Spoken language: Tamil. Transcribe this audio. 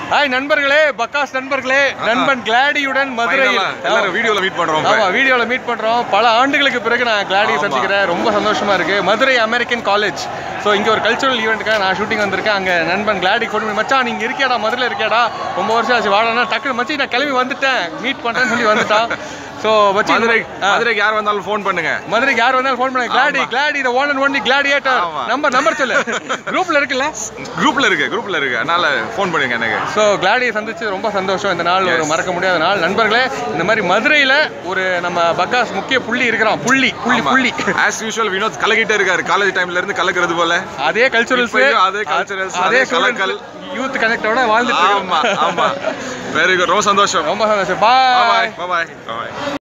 ஹாய் நண்பர்களே பக்காஸ் நண்பர்களே நண்பன் கிளாடியுடன் மதுரையில் எல்லாரும் வீடியோல மீட் பண்றோம் ஆமா வீடியோல மீட் பண்றோம் பல ஆண்டுகளுக்கு பிறகு நான் கிளாடியை சந்திக்கிறேன் ரொம்ப சந்தோஷமா இருக்கு மதுரை அமெரிக்கன் காலேஜ் ஸோ இங்க ஒரு கல்ச்சுரல் ஈவெண்ட்டுக்காக நான் ஷூட்டிங் வந்திருக்கேன் அங்க நண்பன் கிளாடி கொண்டு போய் மச்சான் நீங்க இருக்கியாடா மதுரையில் இருக்கியாடா ரொம்ப வருஷம் ஆச்சு வாடனா டக்குனு மச்சி நான் கிளம்பி வந்துட்டேன் மீட் பண்றேன்னு சொல்லி வந்துட்டான் ஸோ மச்சி மதுரை மதுரைக்கு யார் வந்தாலும் ஃபோன் பண்ணுங்க மதுரைக்கு யார் வந்தாலும் ஃபோன் பண்ணுங்க Glady Glady the one and only gladiator ஆமா. நம்பர் நம்பர் சொல்லு குரூப்ல இருக்குல்ல குரூப்ல இருக்கு குரூப்ல இருக்கு அதனால ஃபோன் பண்ணுங்க எனக்கு ஸோ கிளாடியை சந்திச்சு ரொம்ப சந்தோஷம் இந்த நாள் ஒரு Yes. மறக்க முடியாத நாள் நண்பர்களே இந்த மாதிரி மதுரையில ஒரு நம்ம பக்காஸ் முக்கிய புள்ளி இருக்கிறோம் புள்ளி புள்ளி புள்ளி ஆஸ் யூஷுவல் வினோத் கலக்கிட்டே இருக்காரு காலேஜ் டைம்ல இருந்து கலக்கிறது போல அதே கல்ச்சுரல்ஸ் இப்பயும் அதே culturals, அதே அதே கலக்கல். யூத் கனெக்டோட வாழ்ந்துட்டு ஆமா இருக்கோம் ஆமா வெரி குட் ரொம்ப சந்தோஷம் ரொம்ப சந்தோஷம் பாய் பாய் பாய் பாய்